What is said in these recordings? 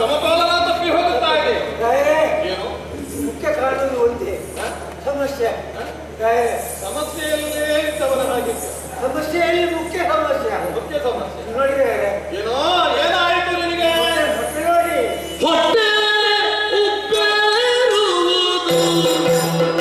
ಸಮಪಾಲನ ತಪ್ಪಿ ಹೋಗುತ್ತಾ ಇದೆ ರಾಯರೇ ಏನು ಮುಖ್ಯ ಕಾರಣವು ಒಂದೇ ಸಮಸ್ಯೆ ರಾಯರೇ ಸಮಸ್ಯೆಯಲ್ಲೇ ಇದ್ದವನ ಹಾಗಿದ್ದೆ ಸಮಸ್ಯೆಯಲ್ಲಿ ಮುಖ್ಯ ಸಮಸ್ಯೆ ಮುಖ್ಯ ಸಮಸ್ಯೆ ನೋಡಿ ರಾಯರೇ ಏನೋ ಏನಾಯಿತು ನಿನಗೆ ಮತ್ತೆ ನೋಡಿ ಹೊಟ್ಟೆ ಉಪ್ಪೇರುವುದು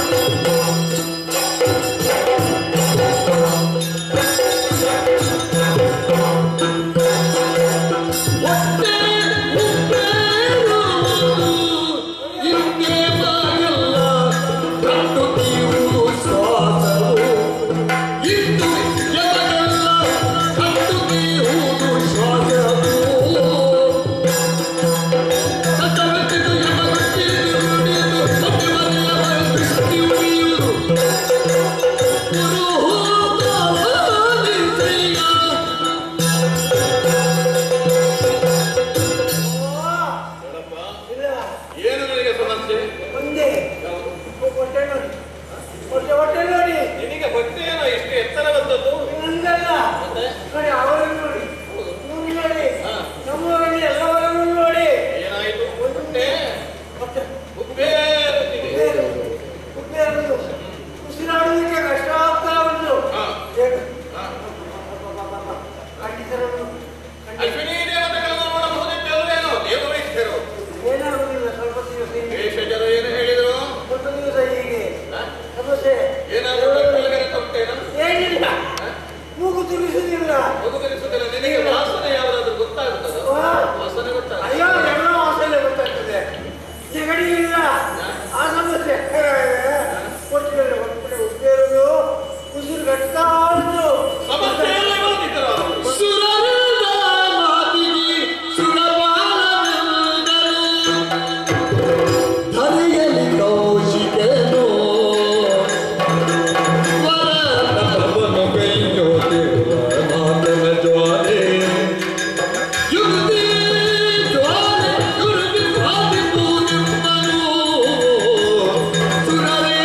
ಹೊಟ್ಟೆ ಉಪ್ಪೇರುವುದು ಹಿಂದೆ ಬಾಗಿಲ್ಲ ಕಟ್ಟು ನೀವು ಶ್ವಾಸವು ಇಂದು ಎದಗೆಲ್ಲ ಕಟ್ಟು ನೀವು ಶ್ವಾಸವು ಹೇಳಪ್ಪ ಇಲ್ಲ ಏನು ನನಗೆ ಸಮಸ್ಯೆ ಒಂದೇ ಹೊಟ್ಟೆ ನೋಡಿ ಹೊಟ್ಟೆ ಹೊಟ್ಟೆ ನೋಡಿ ನಿನಗೆ ಹೊಟ್ಟೆಯೇನೋ ಇಷ್ಟು ಎತ್ತರ ಬಂದದ್ದು ನಂದಲ್ಲ ಮತ್ತೆ ನೋಡಿ ಅವರನ್ನು ನೋಡಿ ಇವ್ರನ್ನು ನೋಡಿ ಹಾ. ನಮ್ಮವರನ್ನು ಎಲ್ಲವರನ್ನು ನೋಡಿ ಏನಾಯಿತು ಹೊಟ್ಟೆ ಮತ್ತೆ ಉಪ್ಪೇರುತ್ತಿದೆ ಬೇರೆ ಬೇರೆ ಉಸಿರಾಡುವುದಕ್ಕೆ ಕಷ್ಟ ಆಗ್ತಾ ಉಂಟು ಹಾ. ಏನು? ಹಾ. ಖಂಡಿತರನ್ನು ಖಂಡಿತ ಅಶ್ವಿನಿ ದೇವತೆಗಳನ್ನು ನೋಡಬಹುದಿತ್ತಲ್ವೇನೋ ದೇವವೈದ್ಯರು ಏನಾಗುವುದಿಲ್ಲ ಸ್ವಲ್ಪ ದಿವಸ ಹೀಗೆ. ವೇಷಜರು ಏನು ಹೇಳಿದರು ಸ್ವಲ್ಪ ದಿವಸ ಹೀಗೆ ಹಾ? ಸಮಸ್ಯೆ ಏನಾದರೂ ಡಾಕ್ಟರ್ಗಳಿಗೆ ಕೊಟ್ಟೇನು ಏನಿಲ್ಲ ಮೂಗು ತುರಿಸುವುದಿಲ್ಲ ಮಗುಗರಿಸುವುದಿಲ್ಲ ನಿನಗೆ ವಾಸನೆ ಯಾವುದಾದ್ರೂ ಗೊತ್ತಾಗುತ್ತದ ವಾ. ವಾಸನೆ ಗೊತ್ತಾಗ ಅಯ್ಯೋ ಎಲ್ಲ ವಾಸನೆ ಗೊತ್ತಾಗ್ತದೆ ನೆಗಡಿ ಇಲ್ಲ ಆ ಸಮಸ್ಯೆ ಕೊಟ್ಟಿದ್ದಾರೆ ಹೊಟ್ಟೆ ಉಪ್ಪೇರುದು ಉಸಿರು ಕಟ್ತಾ ಉಂಟು ಸಮಸ್ಯೆಯಲ್ಲೇ ಬಂದಿದ್ದರು ಅವರು. ಸುರರದ ಮಾತಿಗೆ ಸುರವಾದವೆಂದರು. ಧರೆಯಲ್ಲಿ ಕೌಶಿಕನು ವರದವನು ಕೈಯೊತ್ತಿರುವ ಮಾತನ ಜ್ವಾಲೆ. ಯುಗದಿ ಜ್ವಾಲೆ ಯುರುಗಿ ಕಾದಿರುವುದೆಂಬನು. ಸುರರೇ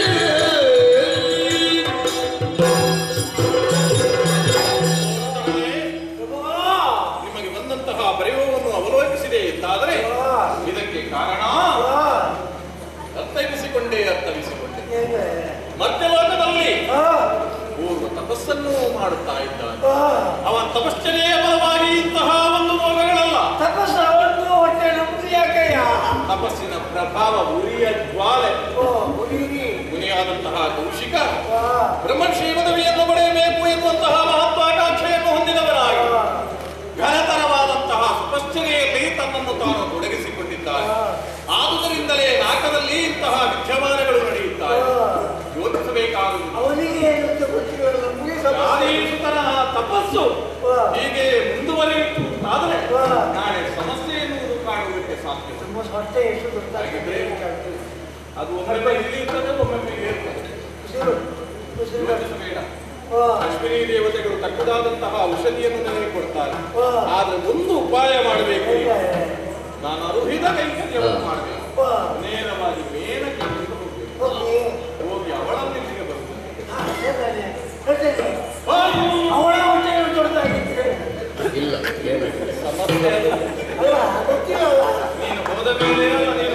ನಿಮಗೆ ಬಂದಂತಹ ಪ್ರಯೋಗವನ್ನು ಅವಲೋಕಿಸಿದೆ ಎಂದಾದರೆ ಇದಕ್ಕೆ ಕಾರಣ ಅರ್ಥೈಸಿಕೊಂಡೇ ಅರ್ಥವಿಸಿಕೊಂಡೆ ಮಧ್ಯಲೋಕದಲ್ಲಿ ಪೂರ್ವ ತಪಸ್ಸನ್ನು ಮಾಡುತ್ತಾ ಇದ್ದಾನೆ ಅವನ ತಪಶ್ಚರ್ಯೆಯ ಫಲವಾಗಿ ಇಂತಹ ಒಂದು ರೋಗಗಳಲ್ಲ ತಪಸ್ಸು ಅವತ್ತು ಹೊಟ್ಟೆ ನಮ್ದು ಯಾಕಯ್ಯ ತಪಸ್ಸಿನ ಪ್ರಭಾವ ಉರಿಯ ಜ್ವಾಲೆ ಓ ಹುಡುಗಿ ಮುನಿಯಾದಂತಹ ಕೌಶಿಕ ಬ್ರಹ್ಮಶ್ರೀ ಪದವಿಯನ್ನು ಪಡೆಯಬೇಕು ಎನ್ನುವಂತಹ ಮಹತ್ವಾಕಾಂಕ್ಷೆಯನ್ನು ಹೊಂದಿದವರಾಗಿ ಘನತರವಾದಂತಹ ತಪಶ್ಚರ್ಯೆಯಲ್ಲಿ ತನ್ನನ್ನು ತಾನು ತೊಡಗಿಸಿಕೊಂಡಿದ್ದಾನೆ ಆದುದರಿಂದಲೇ ನಾಕದಲ್ಲಿ ಇಂತಹ ವಿದ್ಯಮಾನಗಳು ನಡೆಯುತ್ತಾರೆ ಯೋಚಿಸಬೇಕಾಗುವುದು ಅವನಿಗೆ ಏನಂತ ಗೊತ್ತಿಲ್ಲ ನಮಗೆ ಸಮಸ್ಯೆ ಗಾದೀಸುತನ ತಪಸ್ಸು ವಾ. ಹೀಗೆ ಮುಂದುವರಿಯಿತು ಆದರೆ ವಾ. ನಾಳೆ ಸಮಸ್ಯೆ ಎನ್ನುವುದು ಕಾಣುವುದಕ್ಕೆ ಸಾಧ್ಯ ನಮ್ಮ ಹೊಟ್ಟೆ ಎಷ್ಟು ಗೊತ್ತಾಗ್ತದೆ ಅದು ಒಮ್ಮೊಮ್ಮೆ ಇಳಿಯುತ್ತದೆ ಒಮ್ಮೊಮ್ಮೆ ಏರ್ತದೆ ಉಸಿರು ಉಸಿರು ಯೋಚಿಸಬೇಡ ವಾ. ಅಶ್ವಿನಿ ದೇವತೆಗಳು ತಕ್ಕದಾದಂತಹ ಔಷಧಿಯನ್ನು ನನಗೆ ಕೊಡ್ತಾರೆ ವಾ. ಆದ್ರೆ ಒಂದು ಉಪಾಯ ಮಾಡಬೇಕು ಇಲ್ಲ, ನೀವು. ಇಲ್ಲ. ನಾನು ಅರುಹಿದ ಕೈಂಕರ್ಯವನ್ನು ಮಾಡಬೇಕು ವಾ. ನೇರವಾಗಿ ಮೇನಕ್ಕೆ ಇಳಿದು ಹೋಗ್ಬೇಕು ಹೋಗಿ. ಹೋಗಿ ಅವಳನ್ನು ಇಲ್ಲಿಗೆ ಬರುತ್ತದೆ ಹಾ, ಹೇಳ್ತಾನೆ, ಹೇಳ್ತಾನೆ. ಅಯ್ಯೋ! ಅವಳ ಹೊಟ್ಟೆ ದೊಡ್ಡದಾಗಿದ್ರೆ ಇಲ್ಲ ಏನು ಸಮಸ್ಯೆ ಅದು. ಅಲ್ಲ ಗೊತ್ತಿಲ್ಲಲ್ಲ ನೀನು ಹೋದ ಮೇಲೆ ಅಲ್ಲ